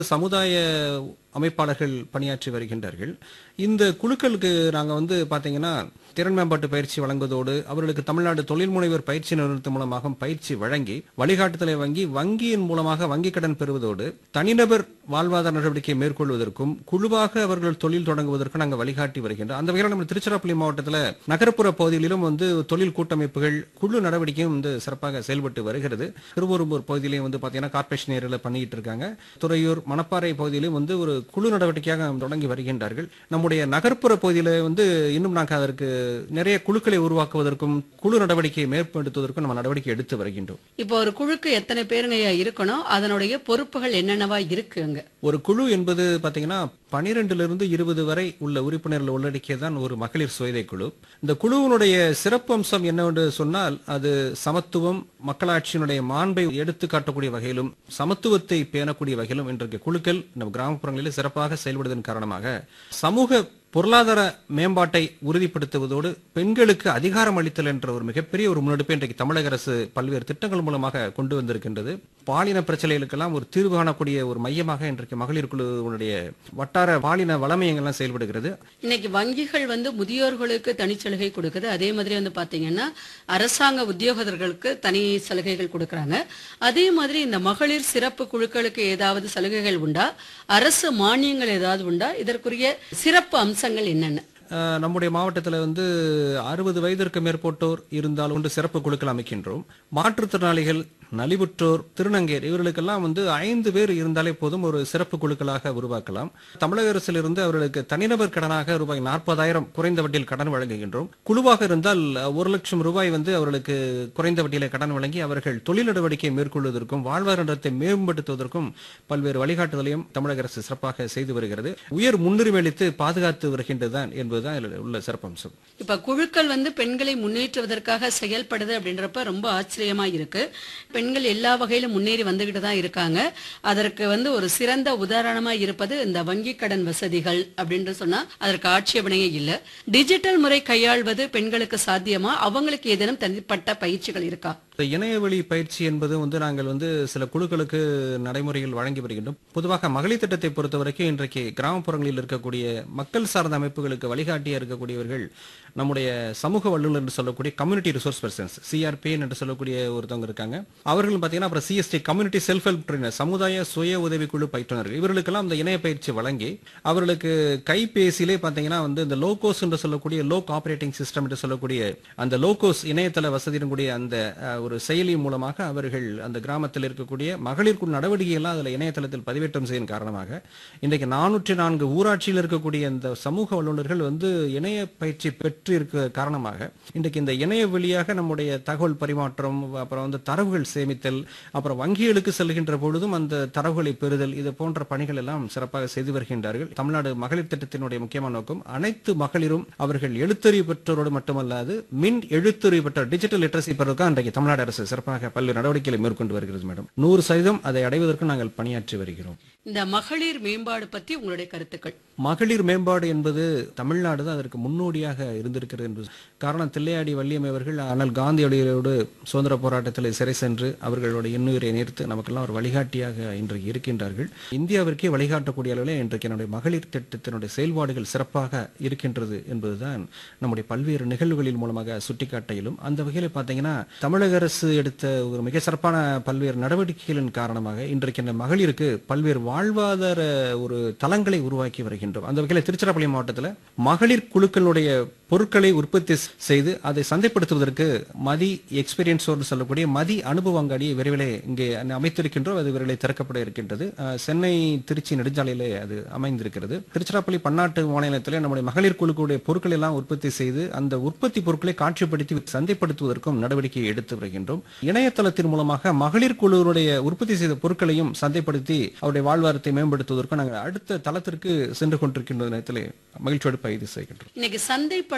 சமுதாய அமைப்பாளர்கள் பணியாற்றி வருகின்றார்கள் இந்த குழுக்களுக்கு நாங்க வந்து பாத்தீங்கன்னா திறன் மேம்பாட்டு பயிற்சி வழங்குவதோடு அவர்களுக்கு தமிழ்நாடு தொழில் முனைவர் பயிற்சி நிறுவனத்தின் மூலமாக பயிற்சி வழங்கி வழிகாட்டுதலை வங்கி வங்கியின் மூலமாக வங்கிக் கடன் பெறுவதோடு தனிநபர் வாழ்வாதார நடவடிக்கை மேற்கொள்வதற்கும் குழுவாக அவர்கள் தொழில் தொடங்குவதற்கும் நாங்கள் வழிகாட்டி வருகின்றோம் அந்த வகையில் நம்ம திருச்சிராப்பள்ளி மாவட்டத்தில் நகர்ப்புற பகுதிகளிலும் வந்து தொழில் கூட்டமைப்புகள் குழு நடவடிக்கையும் வந்து சிறப்பாக செயல்பட்டு வருகிறது திருவொரும்பூர் பகுதியிலையும் வந்து பாத்தீங்கன்னா கார்பரேஷன் ஏரியாவில் பண்ணிட்டு இருக்காங்க துறையூர் மணப்பாறை பகுதியிலும் வந்து ஒரு குழு நடவடிக்கையாக தொடங்கி வருகின்றார்கள் நம்முடைய நகர்ப்புற பகுதியில வந்து இன்னும் நாங்கள் அதற்கு நிறைய குழுக்களை உருவாக்குவதற்கும் குழு நடவடிக்கையை மேற்படுத்துவதற்கும் நம்ம நடவடிக்கை எடுத்து வருகின்றோம் இப்போ ஒரு குழுக்கு எத்தனை பேருங்க இருக்கணும் அதனுடைய பொறுப்புகள் என்னென்னவா இருக்குங்க ஒரு குழு என்பது பாத்தீங்கன்னா பனிரெண்டுல இருந்து இருபது வரை உள்ள உறுப்பினர்கள் உள்ளடக்கியதான் ஒரு மகளிர் சுயதை குழு இந்த குழுவினுடைய சிறப்பு அம்சம் என்னவென்று சொன்னால் அது சமத்துவம் மக்களாட்சியினுடைய மாண்பை எடுத்து காட்டக்கூடிய வகையிலும் சமத்துவத்தை பேணக்கூடிய வகையிலும் இன்றைக்கு குழுக்கள் நம்ம கிராமப்புறங்களில் சிறப்பாக செயல்படுவதன் காரணமாக சமூக பொருளாதார மேம்பாட்டை உறுதிப்படுத்துவதோடு பெண்களுக்கு அதிகாரம் அளித்தல் என்ற ஒரு மிகப்பெரிய ஒரு முன்னெடுப்பை இன்றைக்கு தமிழக அரசு பல்வேறு திட்டங்கள் மூலமாக கொண்டு வந்திருக்கின்றது பாலின பிரச்சனைகளுக்கெல்லாம் ஒரு தீர்வு காணக்கூடிய ஒரு மையமாக இன்றைக்கு மகளிர் குழுவினுடைய வட்டார பாலின வளமையங்கள்லாம் செயல்படுகிறது இன்னைக்கு வங்கிகள் வந்து முதியோர்களுக்கு தனிச்சலுகை கொடுக்குது அதே மாதிரி வந்து பாத்தீங்கன்னா அரசாங்க உத்தியோகத்தர்களுக்கு தனி சலுகைகள் கொடுக்கறாங்க அதே மாதிரி இந்த மகளிர் சிறப்பு குழுக்களுக்கு ஏதாவது சலுகைகள் உண்டா அரசு மானியங்கள் ஏதாவது உண்டா இதற்குரிய சிறப்பு அம்சங்கள் என்னென்ன அஹ், நம்முடைய மாவட்டத்தில் வந்து அறுபது வயதிற்கு மேற்பட்டோர் இருந்தால் ஒன்று சிறப்பு குழுக்கள் அமைக்கின்றோம் மாற்றுத்திறனாளிகள் நலிவுற்றோர் திருநங்கையர் இவர்களுக்கெல்லாம் வந்து ஐந்து பேர் இருந்தாலே போதும் ஒரு சிறப்பு குழுக்களாக உருவாக்கலாம் தமிழக அரசிலிருந்து அவர்களுக்கு தனிநபர் கடனாக ரூபாய் நாற்பதாயிரம் குறைந்த வட்டியில் கடன் வழங்குகின்றோம் குழுவாக இருந்தால் அஹ், ஒரு லட்சம் ரூபாய் வந்து அவர்களுக்கு குறைந்த வட்டியில கடன் வழங்கி அவர்கள் தொழில் நடவடிக்கை மேற்கொள்வதற்கும் வாழ்வாதாரத்தை மேம்படுத்துவதற்கும் பல்வேறு வழிகாட்டுதலையும் தமிழக அரசு சிறப்பாக செய்து வருகிறது உயர் முன்னுரிமை அளித்து பாதுகாத்து வருகின்றதுதான் என்பதுதான் இதில் உள்ள சிறப்பம்சம் இப்ப குழுக்கள் வந்து பெண்களை முன்னேற்றுவதற்காக செயல்படுது அப்படின்றப்ப ரொம்ப ஆச்சரியமா இருக்கு பெண்கள் எல்லா வகையிலும் முன்னேறி வந்துகிட்டு தான் இருக்காங்க அதற்கு வந்து ஒரு சிறந்த உதாரணமா இருப்பது இந்த வங்கி கடன் வசதிகள் அப்படின்னு சொன்னா அதற்கு ஆட்சேபனையே இல்ல டிஜிட்டல் முறை கையாள்வது பெண்களுக்கு சாத்தியமா அவங்களுக்கு ஏதேனும் தனிப்பட்ட பயிற்சிகள் இருக்கா இந்த இணையவழி பயிற்சி என்பது வந்து நாங்கள் வந்து சில குழுக்களுக்கு நடைமுறைகள் வழங்கி வருகின்றோம் பொதுவாக மகளிர் திட்டத்தை பொறுத்த வரைக்கும் இன்றைக்கு கிராமப்புறங்களில் இருக்கக்கூடிய மக்கள் சார்ந்த அமைப்புகளுக்கு வழிகாட்டியா இருக்கக்கூடியவர்கள் நம்முடைய சமூக வல்லுநர் என்று சொல்லக்கூடிய கம்யூனிட்டி ரிசோர்ஸ் பர்சன்ஸ் சிஆர்பி என்று சொல்லக்கூடிய ஒருத்தவங்க இருக்காங்க அவர்களும் பார்த்தீங்கன்னா அப்புறம் CST community self help trainer சமுதாய சுய உதவிக்குழு பயிற்றுனர்கள் இவர்களுக்கெல்லாம் இந்த இணைய பயிற்சி வழங்கி அவர்களுக்கு கைபேசியிலே பார்த்தீங்கன்னா வந்து இந்த லோகோஸ் என்று சொல்லக்கூடிய லோக் ஆபரேட்டிங் சிஸ்டம் என்று சொல்லக்கூடிய அந்த லோகோஸ் இணையதள வசதியின் கூடிய அந்த அஹ், ஒரு செயலி மூலமாக அவர்கள் அந்த கிராமத்தில் இருக்கக்கூடிய மகளிர் குழு நடவடிக்கைகள்லாம் அதில் இணையதளத்தில் பதிவேற்றம் செய்யும் காரணமாக இன்றைக்கு நானூற்றி நான்கு ஊராட்சியில் இருக்கக்கூடிய இந்த சமூக வல்லுநர்கள் வந்து இணைய பயிற்சி பெற்று இருக்க காரணமாக இன்றைக்கு இந்த இணைய வழியாக நம்முடைய தகவல் பரிமாற்றம் அப்புறம் வந்து தரவுகள் சேமித்தல் அப்புறம் வங்கிகளுக்கு செல்கின்ற பொழுதும் அந்த தரவுகளை பெறுதல் இது போன்ற பணிகள் எல்லாம் சிறப்பாக செய்து வருகின்றார்கள் தமிழ்நாடு மகளிர் திட்டத்தினுடைய முக்கியமான நோக்கம் அனைத்து மகளிரும் அவர்கள் எழுத்தறிவு பெற்றோரோடு மட்டுமல்லாது மின் எழுத்தறிவு பெற்ற டிஜிட்டல் லிட்டரசி பெறுவதற்காக இன்றைக்கு தமிழ்நாடு அரசு சிறப்பாக பல்வேறு நடவடிக்கைகளை மேற்கொண்டு வருகிறது மேடம் நூறு சதவீதம் அதை அடைவதற்கு நாங்கள் பணியாற்றி வருகிறோம் இந்த மகளிர் மேம்பாடு பத்தி உங்களுடைய கருத்துக்கள் மகளிர் மேம்பாடு என்பது தமிழ்நாடு தான் அதற்கு முன்னோடியாக இருந்திருக்கிறது என்பது காரணம் தில்லையாடி வள்ளியம் அவர்கள் அண்ணல் காந்தியடிகளோடு சுதந்திர போராட்டத்தில் சிறை சென்று அவர்களோட இன்னுயிரை நேர்த்து நமக்கெல்லாம் ஒரு வழிகாட்டியாக இன்றைக்கு இருக்கின்றார்கள் இந்தியாவிற்கே வழிகாட்டக்கூடிய அளவில் இன்றைக்கு என்னுடைய மகளிர் திட்டத்தினுடைய செயல்பாடுகள் சிறப்பாக இருக்கின்றது என்பதுதான் நம்முடைய பல்வேறு நிகழ்வுகளின் மூலமாக சுட்டிக்காட்ட இயலும் அந்த வகையில் பார்த்தீங்கன்னா தமிழக அரசு எடுத்த ஒரு மிக சிறப்பான பல்வேறு நடவடிக்கைகளின் காரணமாக இன்றைக்கு இந்த மகளிருக்கு பல்வேறு வாழ்வாதார ஒரு தளங்களை உருவாக்கி வருகின்றோம் அந்த வகையில் திருச்சிராப்பள்ளி மாவட்டத்தில் மகளிர் குழுக்களுடைய பொருட்களை உற்பத்தி செய்து அதை சந்தைப்படுத்துவதற்கு மதி எக்ஸ்பீரியன்ஸ் சொல்லக்கூடிய மதி அனுபவ அங்காடியை விரைவிலே இங்கே அமைத்திருக்கின்றோம் அது விரைவில் திறக்கப்பட இருக்கின்றது அஹ், சென்னை திருச்சி நெடுஞ்சாலையிலே அது அமைந்திருக்கிறது திருச்சிராப்பள்ளி பன்னாட்டு மாநிலத்தில் நம்முடைய மகளிர் குழுக்களுடைய பொருட்களை எல்லாம் உற்பத்தி செய்து அந்த உற்பத்தி பொருட்களை காட்சிப்படுத்தி சந்தைப்படுத்துவதற்கும் நடவடிக்கை எடுத்து வருகின்றோம் இணையதளத்தின் மூலமாக மகளிர் குழுவுடைய உற்பத்தி செய்த பொருட்களையும் சந்தைப்படுத்தி அவருடைய வாழ்வாரத்தை மேம்படுத்துவதற்கும் நாங்கள் அடுத்த தளத்திற்கு சென்று கொண்டிருக்கின்ற நேரத்தில் மகிழ்ச்சியோடு பயிர் செய்கின்றோம் இன்னைக்கு சந்தைப்படுத்த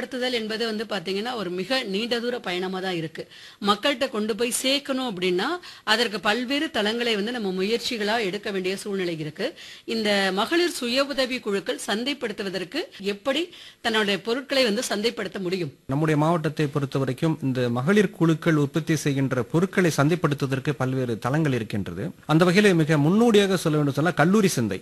சந்தைப்படுத்துதல் என்பது வந்து பாத்தீங்கன்னா ஒரு மிக நீண்ட தூர பயணமா தான் இருக்கு மக்கள்கிட்ட கொண்டு போய் சேர்க்கணும் அப்படின்னா அதற்கு பல்வேறு தளங்களை வந்து நம்ம முயற்சிகளா எடுக்க வேண்டிய சூழ்நிலை இருக்கு இந்த மகளிர் சுய உதவி குழுக்கள் சந்தைப்படுத்துவதற்கு எப்படி தன்னுடைய பொருட்களை வந்து சந்தைப்படுத்த முடியும் நம்முடைய மாவட்டத்தை பொறுத்த வரைக்கும் இந்த மகளிர் குழுக்கள் உற்பத்தி செய்கின்ற பொருட்களை சந்தைப்படுத்துவதற்கு பல்வேறு தளங்கள் இருக்கின்றது அந்த வகையில் மிக முன்னோடியாக சொல்ல வேண்டும் சொன்னால் கல்லூரி சந்தை